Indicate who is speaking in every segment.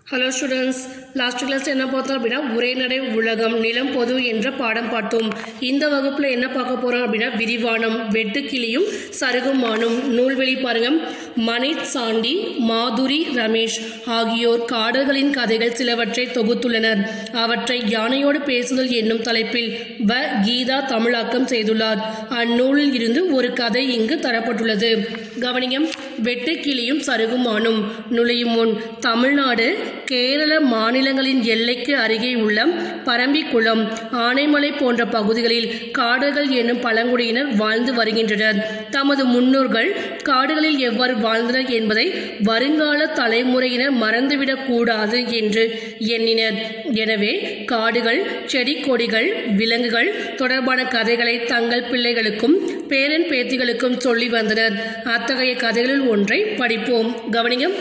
Speaker 1: hello students last class என்ன பார்த்தோம் அப்படின்னா உரைநடை உலகம் நிலம் பொது என்ற பாடம் பார்த்தோம் இந்த வகுப்பில் என்ன பார்க்க போகிறோம் அப்படின்னா விரிவானம் வெட்டுக்கிளியும் சருகுமானும் நூல்வெளி பாருங்க மணித் சாண்டி மாதுரி ரமேஷ் ஆகியோர் காடுகளின் கதைகள் சிலவற்றை தொகுத்துள்ளனர் அவற்றை யானையோடு பேசுதல் என்னும் தலைப்பில் வ கீதா தமிழாக்கம் செய்துள்ளார் அந்நூலில் இருந்து ஒரு கதை இங்கு தரப்பட்டுள்ளது கவனியம் வெட்டுக்கிளியும் சருகுமானும் நுழையும் முன் தமிழ்நாடு கேரள மாநிலங்களின் எல்லைக்கு அருகே உள்ள பரம்பிக்குளம் ஆனைமலை போன்ற பகுதிகளில் காடுகள் என்னும் பழங்குடியினர் வாழ்ந்து வருகின்றனர் தமது முன்னோர்கள் காடுகளில் எவ்வாறு வாழ்ந்தனர் என்பதை வருங்கால தலைமுறையினர் மறந்துவிடக் கூடாது என்று எண்ணினர் எனவே காடுகள் செடி கொடிகள் விலங்குகள் தொடர்பான கதைகளை தங்கள் பிள்ளைகளுக்கும் பேரன் பேத்திகளுக்கும் சொல்லி வந்தனர் அத்தகைய கதைகளில் ஒன்றை படிப்போம் கவனியம்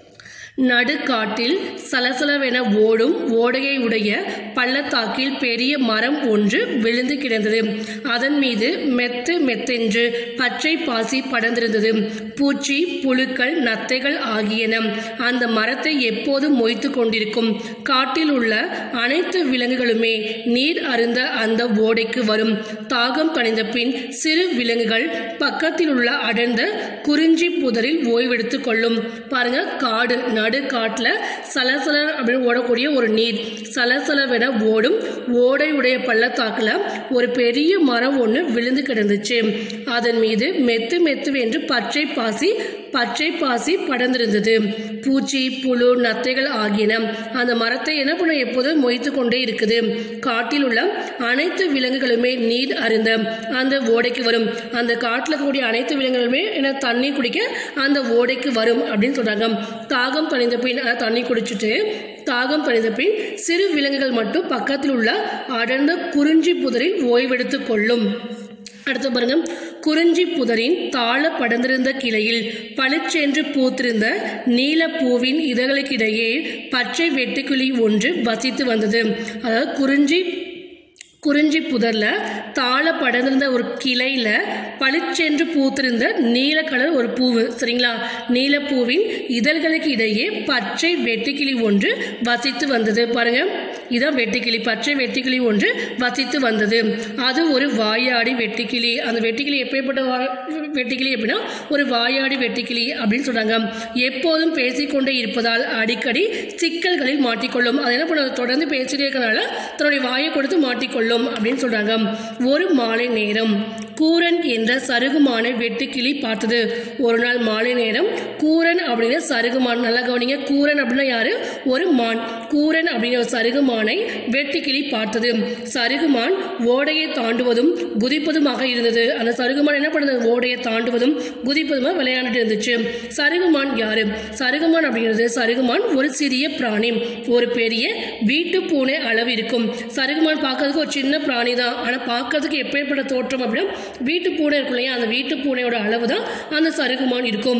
Speaker 1: நடுக்காட்டில் சலசலவென ஓடும் ஓடையை உடைய பள்ளத்தாக்கில் பெரிய மரம் ஒன்று விழுந்து கிடந்தது அதன் மீது மெத்து மெத்தென்று பச்சை பாசி படர்ந்திருந்தது பூச்சி புழுக்கள் நத்தைகள் ஆகியன அந்த மரத்தை எப்போதும் மொய்த்து கொண்டிருக்கும் காட்டில் உள்ள அனைத்து விலங்குகளுமே நீர் அருந்த அந்த ஓடைக்கு வரும் தாகம் தணிந்த பின் சிறு விலங்குகள் பக்கத்தில் உள்ள அடர்ந்த குறிஞ்சி புதரில் ஓய்வெடுத்து கொள்ளும் பாருங்க காடு நடு காட்டில் சலசல அப்படின்னு ஓடக்கூடிய ஒரு நீர் சலசலவென ஓடும் ஓடை உடைய பள்ளத்தாக்கில் ஒரு பெரிய மரம் ஒன்று விழுந்து கிடந்துச்சு அதன் மீது மெத்து மெத்துவென்று பச்சை பாசி பச்சை பாசி படர்ந்திருந்தது பூச்சி புழு நத்தைகள் ஆகியன அந்த மரத்தை என்ன பண்ண எப்போதும் மொய்த்து கொண்டே இருக்குது காட்டில் உள்ள அனைத்து விலங்குகளுமே நீர் அருந்த அந்த ஓடைக்கு வரும் அந்த காட்டில் இருக்கக்கூடிய அனைத்து விலங்குகளுமே என்ன தண்ணி குடிக்க அந்த ஓடைக்கு வரும் அப்படின்னு சொல்றாங்க தாகம் தணிந்த பின் அதாவது தண்ணி குடிச்சிட்டு தாகம் தணிந்த பின் சிறு விலங்குகள் மட்டும் பக்கத்தில் உள்ள அடர்ந்த குறிஞ்சி புதரில் ஓய்வெடுத்து கொள்ளும் அடுத்து பாருங்க குறிஞ்சி புதரின் தாழ படர்ந்திருந்த கிளையில் பளிச்சென்று பூத்திருந்த நீலப்பூவின் இதழ்களுக்கிடையே பச்சை வெட்டுக்கிளி ஒன்று வசித்து வந்தது அதாவது குறிஞ்சி குறிஞ்சி புதரில் தாழ படர்ந்திருந்த ஒரு கிளையில் பளிச்சென்று பூத்திருந்த நீல கலர் ஒரு பூவு சரிங்களா நீலப்பூவின் இதழ்களுக்கு இடையே பச்சை வெட்டுக்கிளி ஒன்று வசித்து வந்தது பாருங்க இதான் வெட்டுக்கிளி பச்சை வெட்டுக்கிளி ஒன்று வசித்து வந்தது அது ஒரு வாயாடி வெட்டுக்கிளி அந்த வெட்டுக்கிளி எப்பேற்பட்ட வா வெட்டுக்கிளி அப்படின்னா ஒரு வாயாடி வெட்டுக்கிளி அப்படின்னு சொல்றாங்க எப்போதும் பேசிக்கொண்டே இருப்பதால் அடிக்கடி சிக்கல்களில் மாட்டிக்கொள்ளும் அது என்ன பண்ண தொடர்ந்து பேசிட்டே இருக்கனால தன்னுடைய வாயை கொடுத்து மாட்டிக்கொள்ளும் அப்படின்னு சொல்றாங்க ஒரு மாலை நேரம் கூரன் என்ற சருகுமான வெட்டுக்கிளி பார்த்தது ஒரு நாள் மாலை நேரம் கூரன் அப்படிங்கிற சருகுமான் நல்லா கவனிங்க கூரன் அப்படின்னா யாரு ஒரு மான் கூரன் அப்படிங்கிற ஒரு சருகுமானை வெட்டுக்கிளி பார்த்தது சருகுமான் ஓடையை தாண்டுவதும் குதிப்பதுமாக இருந்தது அந்த சருகுமான் என்ன பண்ணுது ஓடையை தாண்டுவதும் குதிப்பதுமாக விளையாண்டுட்டு இருந்துச்சு சருகுமான் யாரு சருகுமான் அப்படிங்கிறது சருகுமான் ஒரு சிறிய பிராணி ஒரு பெரிய வீட்டு பூனை அளவு இருக்கும் சருகுமான் பார்க்கறதுக்கு ஒரு சின்ன பிராணி தான் ஆனால் பார்க்கறதுக்கு எப்பேற்பட்ட தோற்றம் அப்படின்னா வீட்டு பூனை இருக்கும் இல்லையா அந்த வீட்டு பூனையோட அளவு தான் அந்த சருகுமான் இருக்கும்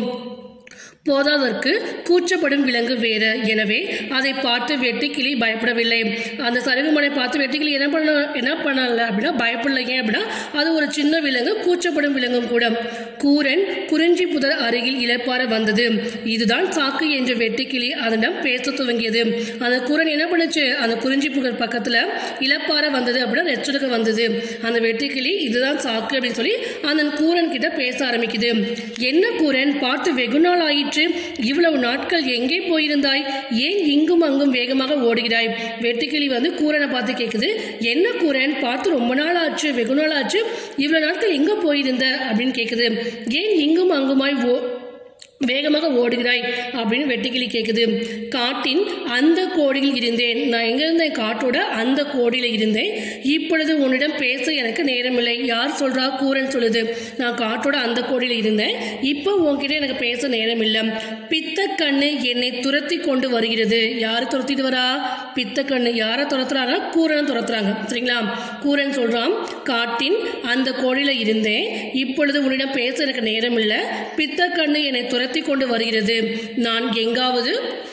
Speaker 1: போதாதற்கு கூச்சப்படும் விலங்கு வேறு எனவே அதை பார்த்து வெட்டுக்கிளி பயப்படவில்லை அந்த சருகுமனை பார்த்து வெட்டுக்கிளி என்ன பண்ண என்ன பண்ணல அப்படின்னா பயப்படல ஏன் அப்படின்னா அது ஒரு சின்ன விலங்கு கூச்சப்படும் விலங்கும் கூட கூரன் குறிஞ்சி புதர் அருகில் இழப்பார வந்தது இதுதான் சாக்கு என்ற வெட்டுக்கிளி அதனிடம் பேச துவங்கியது அந்த கூரன் என்ன பண்ணுச்சு அந்த குறிஞ்சி புகழ் பக்கத்தில் இழப்பார வந்தது அப்படின்னா ரெச்செடுக்க வந்தது அந்த வெட்டுக்கிளி இதுதான் சாக்கு அப்படின்னு சொல்லி அந்த கூரன் கிட்ட பேச ஆரம்பிக்குது என்ன கூரன் பார்த்து வெகு நாள் ஆயிற்று இவ்வளவு நாட்கள் எங்கே போயிருந்தாய் ஏன் இங்கும் அங்கும் வேகமாக ஓடுகிறாய் வெட்டுக்கிளி வந்து கூரனை பார்த்து கேட்குது என்ன கூரன் பார்த்து ரொம்ப நாள் ஆச்சு வெகு நாள் ஆச்சு இவ்வளவு நாட்கள் எங்க போயிருந்த அப்படின்னு கேட்குது ஏன் இங்கும் அங்குமாய் ஓ வேகமாக ஓடுகிறாய் அப்படின்னு வெட்டுக்கிளி கேட்குது காட்டின் அந்த கோடியில் இருந்தேன் நான் எங்க இருந்தேன் காட்டோட அந்த கோடியில் இருந்தேன் இப்பொழுது உன்னிடம் பேச எனக்கு நேரமில்லை யார் சொல்றா கூரன் சொல்லுது நான் காட்டோட அந்த கோடியில் இருந்தேன் இப்போ உன்கிட்ட எனக்கு பேச நேரம் இல்லை பித்தக்கண்ணு என்னை துரத்தி கொண்டு வருகிறது யார் துரத்திட்டு வரா பித்தக்கண்ணு யாரை துரத்துறாங்க கூரனை துரத்துறாங்க சரிங்களா கூரன் சொல்றான் காட்டின் அந்த கோடியில் இருந்தேன் இப்பொழுது உன்னிடம் பேச எனக்கு நேரம் இல்லை பித்தக்கண்ணு என்னை துரத்தி கொண்டு வருகிறது நான் எங்காவது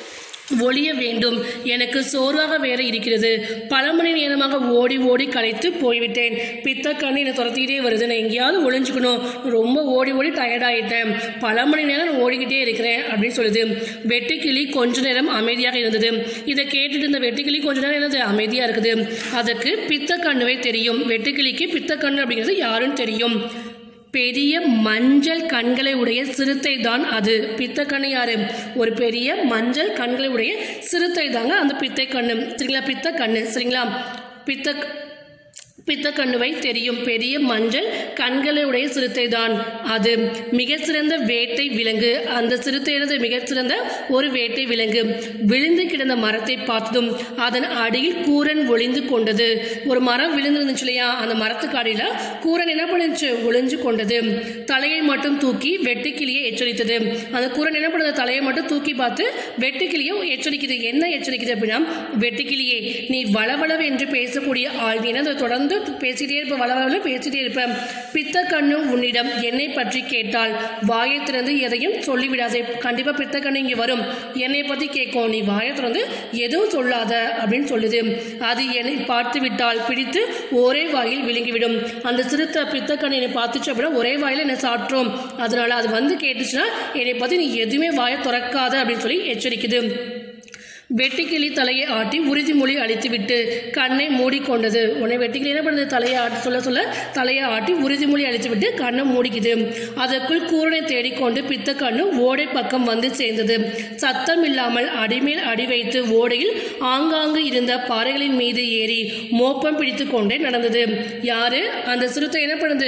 Speaker 1: ஒளிய வேண்டும் எனக்கு சோர்வாக வேற இருக்கிறது பல மணி நேரமாக ஓடி ஓடி களைத்து போய்விட்டேன் பித்தக்கண்ணு என்னை துரத்திக்கிட்டே வருது நான் எங்கேயாவது ஒளிஞ்சுக்கணும் ரொம்ப ஓடி ஓடி டயர்டாயிட்டேன் பல மணி நேரம் நான் ஓடிக்கிட்டே இருக்கிறேன் அப்படின்னு சொல்லுது வெட்டுக்கிளி கொஞ்ச நேரம் அமைதியாக இருந்தது இதை கேட்டுட்டு இந்த வெட்டுக்கிளி கொஞ்ச நேரம் என்னது அமைதியாக இருக்குது அதுக்கு பித்தக்கண்ணுவே தெரியும் வெட்டுக்கிளிக்கு பித்தக்கண்ணு அப்படிங்கிறது யாருன்னு தெரியும் பெரிய மஞ்சள் கண்களை உடைய சிறுத்தை தான் அது பித்தக்கண்ணு யாரு ஒரு பெரிய மஞ்சள் கண்களை உடைய சிறுத்தை தாங்க அந்த பித்தை கண்ணு சரிங்களா பித்த கண்ணு சரிங்களா பித்த பித்தக்கண்ணுவை தெரியும் பெரிய மஞ்சள் கண்களுடைய சிறுத்தை தான் அது மிக சிறந்த வேட்டை விலங்கு அந்த சிறுத்தையினது மிக சிறந்த ஒரு வேட்டை விலங்கு விழுந்து கிடந்த மரத்தை பார்த்ததும் அதன் அடியில் கூரன் ஒளிந்து கொண்டது ஒரு மரம் விழுந்திருந்துச்சு இல்லையா அந்த மரத்துக்கு அடியில் கூரன் என்ன பண்ணுச்சு ஒளிஞ்சு கொண்டது தலையை மட்டும் தூக்கி வெட்டுக்கிளியை எச்சரித்தது அந்த கூரன் என்ன பண்ணுது தலையை மட்டும் தூக்கி பார்த்து வெட்டுக்கிளியை எச்சரிக்குது என்ன எச்சரிக்குது அப்படின்னா வெட்டுக்கிளியே நீ வளவளவு என்று பேசக்கூடிய ஆள் நீ என்ன தொடர்ந்து பேசிட்டே இருப்ப வளவளவு பேசிட்டே இருப்ப பித்த கண்ணு உன்னிடம் என்னை பற்றி கேட்டால் வாயை திறந்து எதையும் சொல்லிவிடாதே கண்டிப்பா பித்த கண்ணு இங்கே வரும் என்னை பத்தி கேட்கும் நீ வாயை திறந்து எதுவும் சொல்லாத அப்படின்னு சொல்லுது அது என்னை பார்த்து விட்டால் பிடித்து ஒரே வாயில் விழுங்கிவிடும் அந்த சிறுத்தை பித்த கண்ணு என்னை பார்த்துச்சு அப்படின்னா ஒரே வாயில என்னை சாற்றும் அதனால அது வந்து கேட்டுச்சுன்னா என்னை பத்தி நீ எதுவுமே வாயை திறக்காத அப்படின்னு சொல்லி எச்சரிக்குது வெட்டுக்கிளி தலையை ஆட்டி உறுதிமொழி அளித்துவிட்டு கண்ணை மூடிக்கொண்டது உடனே வெட்டுக்கிளி என்ன பண்ணுது தலையை ஆட்டி சொல்ல சொல்ல தலையை ஆட்டி உறுதிமொழி அளித்துவிட்டு கண்ணை மூடிக்குது அதற்குள் கூரனை தேடிக்கொண்டு பித்த கண்ணு ஓடை பக்கம் வந்து சேர்ந்தது சத்தம் இல்லாமல் அடிமேல் அடி வைத்து ஓடையில் ஆங்காங்கு இருந்த பாறைகளின் மீது ஏறி மோப்பம் பிடித்து கொண்டே நடந்தது யாரு அந்த சிறுத்தை என்ன பண்ணுது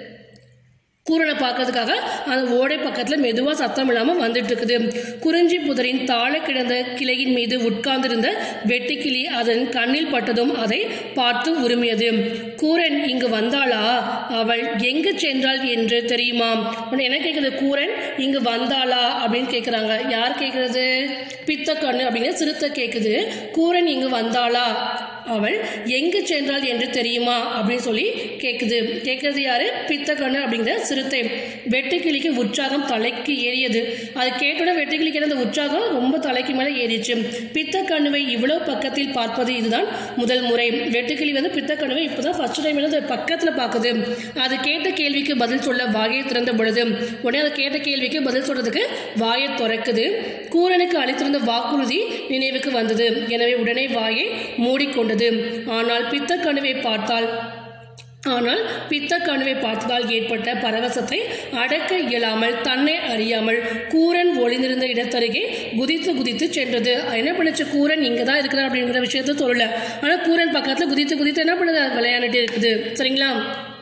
Speaker 1: கூரனை பார்க்கறதுக்காக அந்த ஓடை பக்கத்தில் மெதுவாக சத்தம் இல்லாமல் வந்துட்டு இருக்குது குறிஞ்சி புதரின் தாழ கிடந்த கிளையின் மீது உட்கார்ந்திருந்த வெட்டுக்கிளி அதன் கண்ணில் பட்டதும் அதை பார்த்து உரிமையது கூரன் இங்கு வந்தாளா அவள் எங்கு சென்றாள் என்று தெரியுமா உடனே என்ன கேட்குது கூரன் இங்கு வந்தாளா அப்படின்னு கேட்குறாங்க யார் கேட்குறது பித்தக்கண்ணு அப்படிங்கிற சிறுத்தை கேட்குது கூரன் இங்கு வந்தாளா அவள் எங்கு சென்றாள் என்று தெரியுமா அப்படின்னு சொல்லி கேட்குது கேட்கறது யாரு பித்தக்கண்ணு அப்படிங்கிற சிறுத்தை வெட்டுக்கிளிக்கு உற்சாகம் தலைக்கு ஏறியது அது கேட்டோட வெட்டுக்கிளிக்கு அந்த உற்சாகம் ரொம்ப தலைக்கு மேலே ஏறிச்சு பித்தக்கண்ணுவை இவ்வளோ பக்கத்தில் பார்ப்பது இதுதான் முதல் முறை வெட்டுக்கிளி வந்து பித்தக்கண்ணுவை இப்போதான் ஃபர்ஸ்ட் டைம் வந்து பக்கத்தில் பார்க்குது அது கேட்ட கேள்விக்கு பதில் சொல்ல வாயை திறந்த பொழுது உடனே அது கேட்ட கேள்விக்கு பதில் சொல்றதுக்கு வாயை திறக்குது கூரனுக்கு அளித்திருந்த வாக்குறுதி நினைவுக்கு வந்தது எனவே உடனே வாயை மூடிக்கொண்டது ஆனால் பித்தக்கணுவை பார்த்தால் ஆனால் பித்தக்கணுவை பார்த்ததால் ஏற்பட்ட பரவசத்தை அடக்க இயலாமல் தன்னை அறியாமல் கூரன் ஒளிந்திருந்த இடத்தருகே குதித்து குதித்து சென்றது அது என்ன பண்ணுச்சு கூரன் இங்கே தான் இருக்கிறா அப்படிங்கிற விஷயத்த சொல்லல ஆனால் கூரன் பக்கத்தில் குதித்து குதித்து என்ன பண்ணுது அது விளையாண்டுட்டே இருக்குது சரிங்களா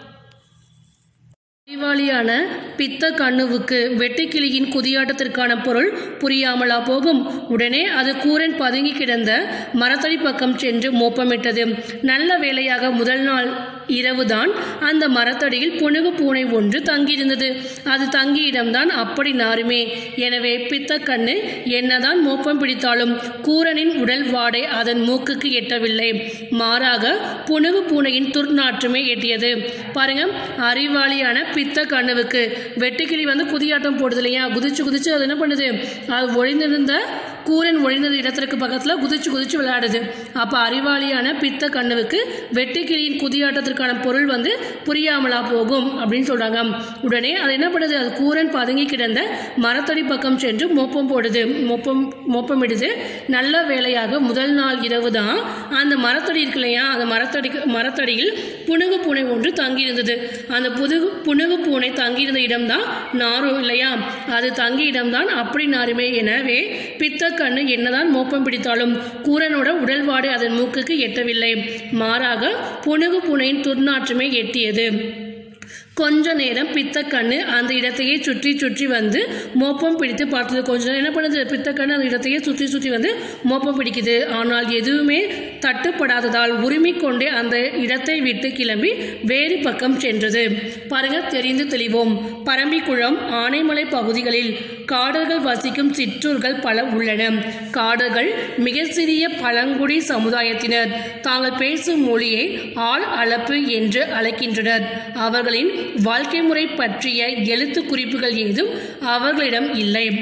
Speaker 1: அறிவாளியான பித்த கண்ணுவுக்கு வெட்டுக்கிளியின் குதியாட்டத்திற்கான பொருள் புரியாமலா போகும் உடனே அது கூரன் பதுங்கி கிடந்த மரத்தடி பக்கம் சென்று மோப்பமிட்டது நல்ல வேளையாக முதல் நாள் இரவுதான் அந்த மரத்தடியில் புனுகு பூனை ஒன்று தங்கியிருந்தது அது தங்கிய இடம்தான் அப்படி நாருமே எனவே பித்தக்கண்ணு என்னதான் மோப்பம் பிடித்தாலும் கூரனின் உடல் வாடை அதன் மூக்குக்கு எட்டவில்லை மாறாக புனுகு பூனையின் துர்நாற்றமே எட்டியது பாருங்க அறிவாளியான பித்த கண்ணுவுக்கு வெட்டுக்கிளி வந்து குதியாட்டம் போடுது இல்லையா குதிச்சு குதிச்சு அது என்ன பண்ணுது அது ஒளிந்திருந்த கூரன் ஒளிந்தது இடத்திற்கு பக்கத்தில் குதிச்சு குதிச்சு விளையாடுது அப்போ அறிவாளியான பித்த கண்ணுவுக்கு வெட்டுக்கிளியின் குதியாட்டத்திற்கான பொருள் வந்து புரியாமலா போகும் அப்படின்னு சொல்றாங்க உடனே அது என்ன பண்ணுது அது கூரன் பதுங்கி கிடந்த மரத்தடி பக்கம் சென்று மோப்பம் போடுது மோப்பம் மோப்பமிடுது நல்ல வேலையாக முதல் நாள் இரவு தான் அந்த மரத்தடி இருக்கு இல்லையா அந்த மரத்தடி மரத்தடியில் புனுகு பூனை ஒன்று தங்கியிருந்தது அந்த புதுகு புனுகு பூனை தங்கியிருந்த இடம்தான் நாரும் இல்லையா அது தங்கிய இடம்தான் அப்படி நாருமே எனவே பித்தக்கண்ணு என்னதான் மோப்பம் பிடித்தாலும் கூரனோட உடல்வாடு அதன் மூக்குக்கு எட்டவில்லை மாறாக புனுகு பூனையின் துர்நாற்றமே எட்டியது கொஞ்ச நேரம் பித்தக்கண்ணு அந்த இடத்தையே சுற்றி சுற்றி வந்து மோப்பம் பிடித்து பார்த்தது கொஞ்ச நேரம் என்ன பண்ணுது பித்தக்கண்ணு அந்த இடத்தையே சுற்றி சுற்றி வந்து மோப்பம் பிடிக்குது ஆனால் எதுவுமே தட்டுப்படாததால் உரிமிக் கொண்டே அந்த இடத்தை விட்டு கிளம்பி வேறு பக்கம் சென்றது பாருங்க தெரிந்து தெளிவோம் பரம்பிக்குளம் ஆனைமலை பகுதிகளில் காடர்கள் வசிக்கும் சிற்றூர்கள் பல உள்ளன காடர்கள் மிக சிறிய பழங்குடி சமுதாயத்தினர் தாங்கள் பேசும் மொழியை ஆள் அளப்பு என்று அழைக்கின்றனர் அவர்களின் வாழ்க்கை முறை பற்றிய எழுத்து குறிப்புகள் ஏதும் அவர்களிடம் இல்லை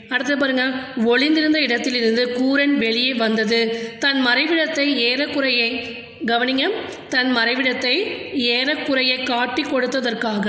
Speaker 1: அடுத்து பாருங்க ஒளிந்திருந்த இடத்திலிருந்து கூரன் வெளியே வந்தது தன் மறைவிடத்தை ஏறக்குறைய கவனிங்க தன் மறைவிடத்தை ஏறக்குறைய காட்டி கொடுத்ததற்காக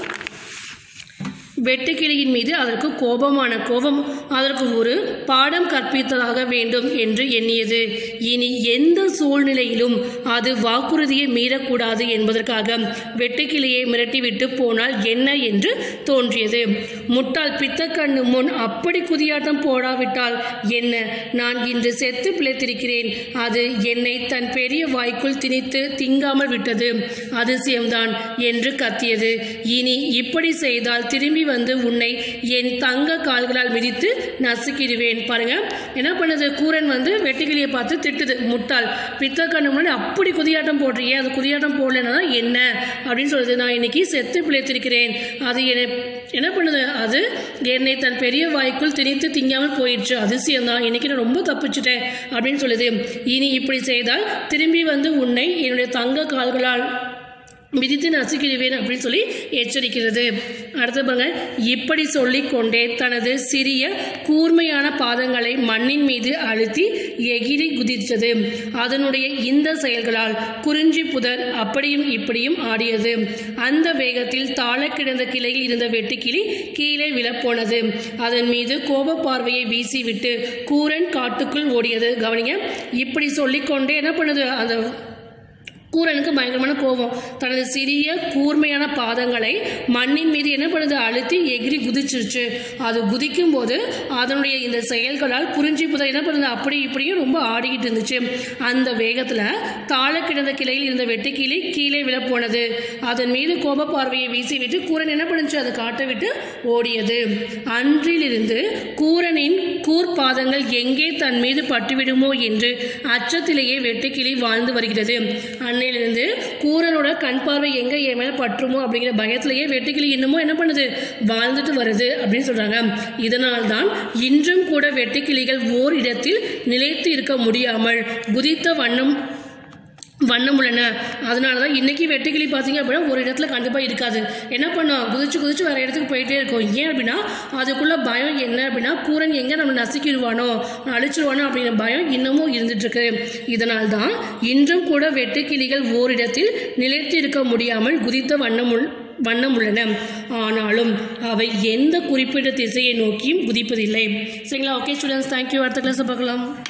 Speaker 1: வெட்டுக்கிளியின் மீது அதற்கு கோபமான கோபம் அதற்கு ஒரு பாடம் கற்பித்ததாக வேண்டும் என்று எண்ணியது இனி எந்த சூழ்நிலையிலும் அது வாக்குறுதியை மீறக்கூடாது என்பதற்காக வெட்டுக்கிளியை மிரட்டிவிட்டு போனால் என்ன என்று தோன்றியது முட்டாள் பித்தக்கண்ணு முன் அப்படி குதியாட்டம் போடாவிட்டால் என்ன நான் இன்று செத்து பிழைத்திருக்கிறேன் அது என்னை தன் பெரிய வாய்க்குள் திணித்து திங்காமல் விட்டது அதிசயம்தான் என்று கத்தியது இனி இப்படி செய்தால் திரும்பி வந்து உன்னை என் தங்க கால்களால் மிதித்து நசுக்கிடுவேன் பாருங்க என்ன பண்ணுது கூரன் வந்து வெட்டுக்கிளியை பார்த்து திட்டுது முட்டாள் பித்தக்கண்ணு முன்னாடி அப்படி குதியாட்டம் போடுறியே அது குதியாட்டம் போடலன்னா என்ன அப்படின்னு சொல்லுது நான் இன்னைக்கு செத்து பிழைத்திருக்கிறேன் அது என்னை என்ன பண்ணுது அது என்னை தன் பெரிய வாய்க்குள் திணித்து திங்காமல் போயிடுச்சு அதிசயம் தான் இன்னைக்கு நான் ரொம்ப தப்பிச்சிட்டேன் அப்படின்னு சொல்லுது இனி இப்படி செய்தால் திரும்பி வந்து உன்னை என்னுடைய தங்க கால்களால் மிதித்து நசுக்கிடுவேன் அப்படின்னு சொல்லி எச்சரிக்கிறது அடுத்து பாருங்க இப்படி சொல்லிக்கொண்டே தனது சிறிய கூர்மையான பாதங்களை மண்ணின் மீது அழுத்தி எகிரி குதித்தது அதனுடைய இந்த செயல்களால் குறிஞ்சி புதர் அப்படியும் இப்படியும் ஆடியது அந்த வேகத்தில் தாழ கிடந்த கிளையில் இருந்த வெட்டுக்கிளி கீழே விழப்போனது அதன் மீது கோப பார்வையை வீசிவிட்டு கூரன் காட்டுக்குள் ஓடியது கவனிங்க இப்படி சொல்லிக்கொண்டே என்ன பண்ணுது அந்த கூரனுக்கு பயங்கரமான கோபம் தனது சிறிய கூர்மையான பாதங்களை மண்ணின் மீது என்ன பண்ணுது அழுத்தி எகிரி குதிச்சிருச்சு அது குதிக்கும் போது அதனுடைய இந்த செயல்களால் குறிஞ்சி புதை என்ன பண்ணுது அப்படி இப்படியும் ரொம்ப ஆடிக்கிட்டு இருந்துச்சு அந்த வேகத்தில் தாழ கிடந்த கிளையில் இருந்த வெட்டுக்கிளி கீழே விழப்போனது அதன் மீது கோப பார்வையை வீசிவிட்டு கூரன் என்ன பண்ணுச்சு அதை காட்ட விட்டு ஓடியது அன்றிலிருந்து கூரனின் கூர்பாதங்கள் எங்கே தன் மீது பட்டுவிடுமோ என்று அச்சத்திலேயே வெட்டுக்கிளி வாழ்ந்து வருகிறது அன்னையிலிருந்து கூரனோட கண் பார்வை எங்கே என் மேலே பற்றுமோ அப்படிங்கிற பயத்திலேயே வெட்டுக்கிளி இன்னமும் என்ன பண்ணுது வாழ்ந்துட்டு வருது அப்படின்னு சொல்கிறாங்க இதனால் தான் இன்றும் கூட வெட்டுக்கிளிகள் ஓர் இடத்தில் நிலைத்து இருக்க முடியாமல் குதித்த வண்ணம் வண்ணம் உள்ளன அதனால தான் இன்றைக்கி வெட்டுக்கிளி பார்த்தீங்க அப்படின்னா ஒரு இடத்துல கண்டிப்பாக இருக்காது என்ன பண்ணோம் குதிச்சு குதிச்சு வேறு இடத்துக்கு போயிட்டே இருக்கும் ஏன் அப்படின்னா அதுக்குள்ள பயம் என்ன அப்படின்னா கூரன் எங்கே நம்ம நசுக்கிடுவானோ அழிச்சிருவானோ அப்படிங்கிற பயம் இன்னமும் இருந்துட்டுருக்கு இதனால் தான் இன்றும் கூட வெட்டுக்கிளிகள் ஓரிடத்தில் நிலைத்து இருக்க முடியாமல் குதித்த வண்ணம் உள் வண்ணம் உள்ளன ஆனாலும் அவை எந்த குறிப்பிட்ட திசையை நோக்கியும் குதிப்பதில்லை சரிங்களா ஓகே ஸ்டூடெண்ட்ஸ் தேங்க்யூ அடுத்த கிளாஸை பார்க்கலாம்